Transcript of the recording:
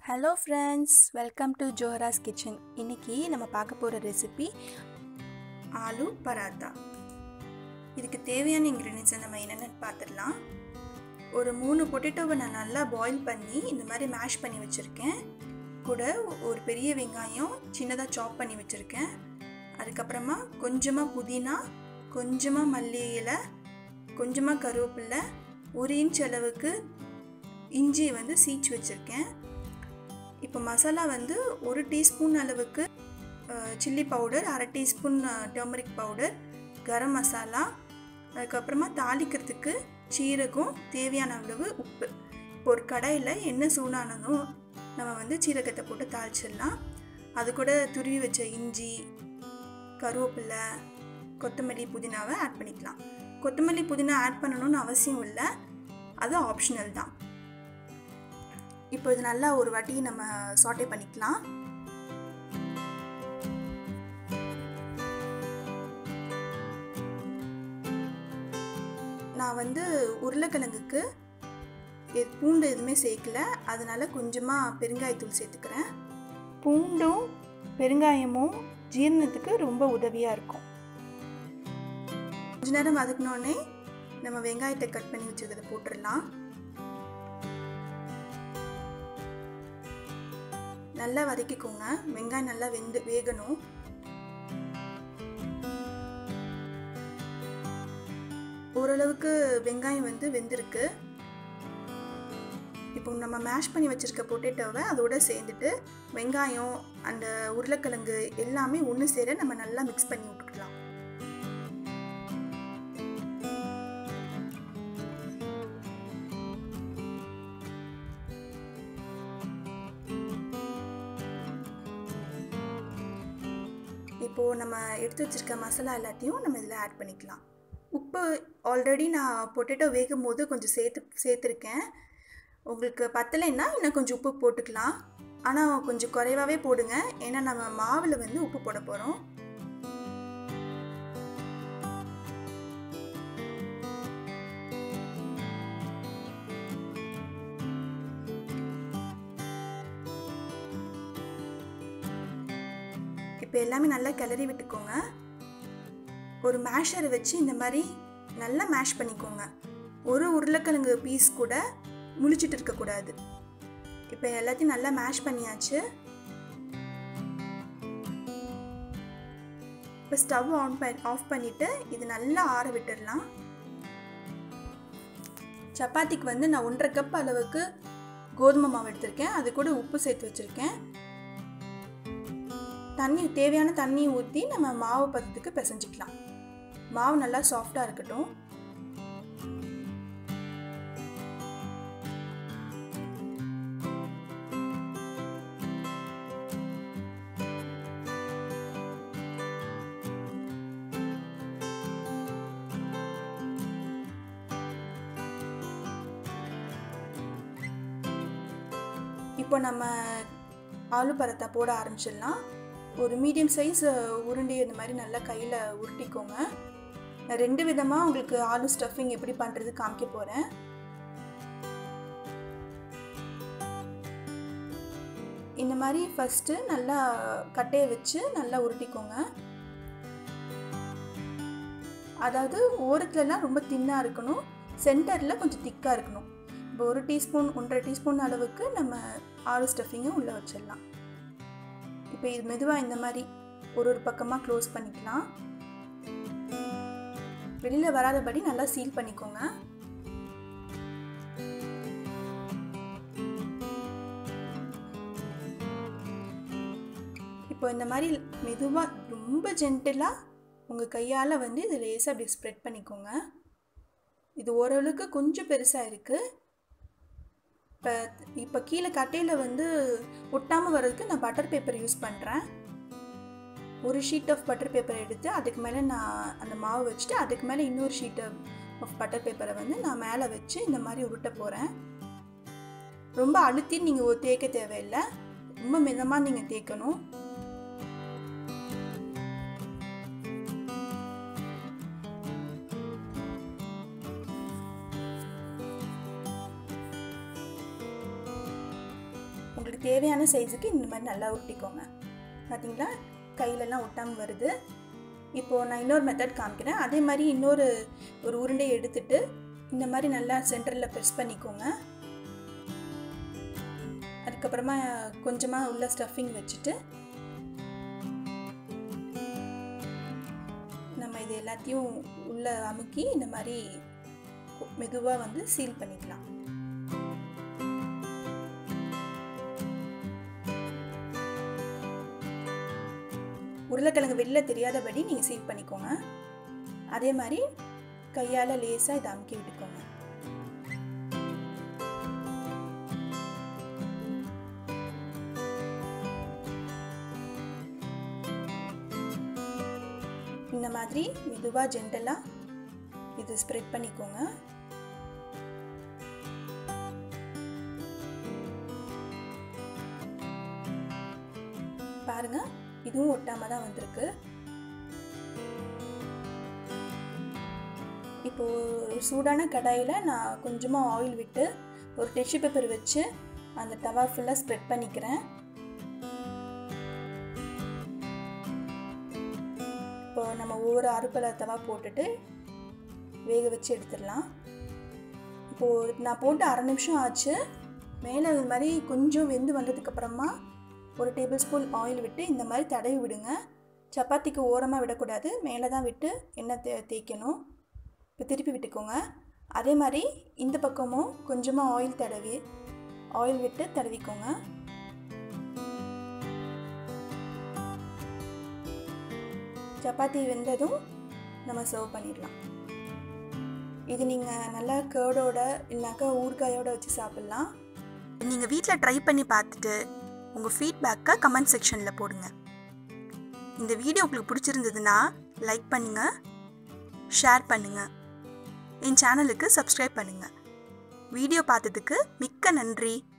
hello friends welcome to Johara's kitchen இன்னைக்கு நம்ம பார்க்க போகிற ரெசிபி ஆலு பராத்தா இதுக்கு தேவையான இன்க்ரீடியன்ஸை நம்ம என்னென்னு பார்த்துடலாம் ஒரு மூணு பொட்டேட்டோவை நான் நல்லா பாயில் பண்ணி இந்த மாதிரி மேஷ் பண்ணி வச்சுருக்கேன் கூட ஒரு பெரிய வெங்காயம் சின்னதாக சாப் பண்ணி வச்சுருக்கேன் அதுக்கப்புறமா கொஞ்சமாக புதினா கொஞ்சமாக மல்லி இலை கொஞ்சமாக கருவேப்பில்லை ஒரு இன்ச் அளவுக்கு இஞ்சி வந்து சீச்சு வச்சுருக்கேன் இப்போ மசாலா வந்து ஒரு டீஸ்பூன் அளவுக்கு சில்லி பவுடர் அரை teaspoon turmeric powder garam masala அதுக்கப்புறமா தாளிக்கிறதுக்கு சீரகம் தேவையான அளவு உப்பு இப்போ ஒரு கடாயில் எண்ணெய் சூடானதும் நம்ம வந்து சீரகத்தை போட்டு தாளிச்சிடலாம் அது கூட துருவி வச்ச இஞ்சி கருவேப்பிலை கொத்தமல்லி புதினாவை ஆட் பண்ணிக்கலாம் கொத்தமல்லி புதினா ஆட் பண்ணணும்னு அவசியம் இல்லை அது ஆப்ஷனல் தான் இப்போ இது நல்லா ஒரு வாட்டி நம்ம சாட்டே பண்ணிக்கலாம் நான் வந்து உருளைக்கிழங்குக்கு பூண்டு எதுவுமே சேர்க்கல அதனால் கொஞ்சமாக பெருங்காயத்தூள் சேர்த்துக்கிறேன் பூண்டும் பெருங்காயமும் ஜீரணத்துக்கு ரொம்ப உதவியாக இருக்கும் கொஞ்ச நேரம் வதக்கினோடனே நம்ம வெங்காயத்தை கட் பண்ணி வச்சுருக்கிறத போட்டுடலாம் நல்லா வதக்கிக்கோங்க வெங்காயம் நல்லா வெந்து வேகணும் ஓரளவுக்கு வெங்காயம் வந்து வெந்திருக்கு இப்போ நம்ம மேஷ் பண்ணி வச்சுருக்க பொட்டேட்டோவை அதோட சேர்ந்துட்டு வெங்காயம் அந்த உருளைக்கிழங்கு எல்லாமே ஒன்று சேர நம்ம நல்லா மிக்ஸ் பண்ணி விட்டுக்கலாம் இப்போது நம்ம எடுத்து வச்சுருக்க மசாலா எல்லாத்தையும் நம்ம இதில் ஆட் பண்ணிக்கலாம் உப்பு ஆல்ரெடி நான் பொட்டேட்டோ வேகும் போது கொஞ்சம் சேர்த்து சேர்த்துருக்கேன் உங்களுக்கு பத்தலைன்னா இன்னும் கொஞ்சம் உப்பு போட்டுக்கலாம் ஆனால் கொஞ்சம் குறைவாகவே போடுங்க ஏன்னா நம்ம மாவில் வந்து உப்பு போட போகிறோம் இப்போ எல்லாமே நல்லா கிளறி விட்டுக்கோங்க ஒரு மேஷரை வச்சு இந்த மாதிரி நல்லா மேஷ் பண்ணிக்கோங்க ஒரு உருளைக்கிழங்கு பீஸ் கூட முழிச்சிட்டு இருக்கக்கூடாது இப்போ எல்லாத்தையும் நல்லா மேஷ் பண்ணியாச்சு இப்போ ஸ்டவ் ஆன் பண்ணி ஆஃப் பண்ணிவிட்டு இது நல்லா ஆற விட்டுடலாம் சப்பாத்திக்கு வந்து நான் ஒன்றரை கப் அளவுக்கு கோதுமை மாவு எடுத்திருக்கேன் அது கூட உப்பு சேர்த்து வச்சுருக்கேன் தண்ணி தேவையான தண்ணி ஊற்றி நம்ம மாவு பதத்துக்கு பிசைஞ்சிக்கலாம் மாவு நல்லா சாஃப்டாக இருக்கட்டும் இப்போ நம்ம ஆலு பரத்தா போட ஆரம்பிச்சிடலாம் ஒரு மீடியம் சைஸ் உருண்டை இந்த மாதிரி நல்லா கையில் உருட்டிக்கோங்க நான் ரெண்டு விதமாக உங்களுக்கு ஆலு ஸ்டஃபிங் எப்படி பண்ணுறது காமிக்க போகிறேன் இந்த மாதிரி ஃபஸ்ட்டு நல்லா கட்டையை வச்சு நல்லா உருட்டிக்கோங்க அதாவது ஓரத்துலலாம் ரொம்ப தின்னாக இருக்கணும் சென்டரில் கொஞ்சம் திக்காக இருக்கணும் இப்போ ஒரு டீஸ்பூன் ஒன்றரை டீஸ்பூன் அளவுக்கு நம்ம ஆலு ஸ்டஃபிங்கும் உள்ளே வச்சிடலாம் இப்போ இது மெதுவாக இந்த மாதிரி ஒரு ஒரு பக்கமாக க்ளோஸ் பண்ணிக்கலாம் வெளியில் வராதபடி நல்லா சீல் பண்ணிக்கோங்க இப்போ இந்த மாதிரி மெதுவாக ரொம்ப ஜென்டிலாக உங்கள் கையால் வந்து இது லேசாக அப்படி ஸ்ப்ரெட் பண்ணிக்கோங்க இது ஓரளவுக்கு கொஞ்சம் பெருசாக இருக்குது இப்போ இப்போ கீழே கட்டையில் வந்து ஒட்டாமல் வர்றதுக்கு நான் பட்டர் பேப்பர் யூஸ் பண்ணுறேன் ஒரு ஷீட் ஆஃப் பட்டர் பேப்பர் எடுத்து அதுக்கு மேலே நான் அந்த மாவு வச்சுட்டு அதுக்கு மேலே இன்னொரு ஷீட் ஆஃப் பட்டர் பேப்பரை வந்து நான் மேலே வச்சு இந்த மாதிரி உருட்ட போகிறேன் ரொம்ப அழுத்தி நீங்கள் தேய்க்க தேவையில்லை ரொம்ப மிதமாக நீங்கள் தேய்க்கணும் உங்களுக்கு தேவையான சைஸுக்கு இந்த மாதிரி நல்லா உருட்டிக்கோங்க பார்த்தீங்களா கையிலலாம் ஒட்டாமல் வருது இப்போது நான் இன்னொரு மெத்தட் காமிக்கிறேன் அதே மாதிரி இன்னொரு ஒரு உருண்டை எடுத்துட்டு இந்த மாதிரி நல்லா சென்டரில் ப்ரெஸ் பண்ணிக்கோங்க அதுக்கப்புறமா கொஞ்சமாக உள்ள ஸ்டஃபிங் வச்சுட்டு நம்ம இது எல்லாத்தையும் உள்ளே அமுக்கி இந்த மாதிரி மெதுவாக வந்து சீல் பண்ணிக்கலாம் உருளைக்கிழங்கு வெளில தெரியாதபடி நீங்கள் சீல் பண்ணிக்கோங்க அதே மாதிரி கையால் லேசாக இதை அமுக்கி விட்டுக்கோங்க இந்த மாதிரி மெதுவாக ஜென்டலாக இது ஸ்ப்ரெட் பண்ணிக்கோங்க பாருங்க இதுவும் ஒட்டாம தான் வந்திருக்கு இப்போது சூடான கடாயில் நான் கொஞ்சமாக ஆயில் விட்டு ஒரு டிஷ்யூ பேப்பர் வச்சு அந்த தவா ஃபுல்லாக ஸ்ப்ரெட் பண்ணிக்கிறேன் இப்போ நம்ம ஒவ்வொரு அறுப்பல தவா போட்டுட்டு வேக வச்சு எடுத்துடலாம் இப்போது நான் போட்டு அரை நிமிஷம் ஆச்சு மேலே இது மாதிரி கொஞ்சம் வெந்து வந்ததுக்கப்புறமா ஒரு டேபிள் ஸ்பூன் ஆயில் விட்டு இந்த மாதிரி தடவி விடுங்க சப்பாத்திக்கு ஓரமாக விடக்கூடாது மேலே தான் விட்டு எண்ணெய் தே தேய்க்கணும் இப்போ திருப்பி விட்டுக்கோங்க அதே மாதிரி இந்த பக்கமும் கொஞ்சமாக ஆயில் தடவி ஆயில் விட்டு தடவிக்கோங்க சப்பாத்தி வெந்ததும் நம்ம சர்வ் பண்ணிடலாம் இது நீங்கள் நல்லா கேர்டோட இல்லைனாக்கா ஊறுகாயோட வச்சு சாப்பிட்லாம் நீங்கள் வீட்டில் ட்ரை பண்ணி பார்த்துட்டு உங்கள் ஃபீட்பேக்கை கமெண்ட் செக்ஷனில் போடுங்க இந்த வீடியோ உங்களுக்கு பிடிச்சிருந்ததுன்னா லைக் பண்ணுங்கள் ஷேர் பண்ணுங்கள் என் சேனலுக்கு சப்ஸ்கிரைப் பண்ணுங்கள் வீடியோ பார்த்ததுக்கு மிக்க நன்றி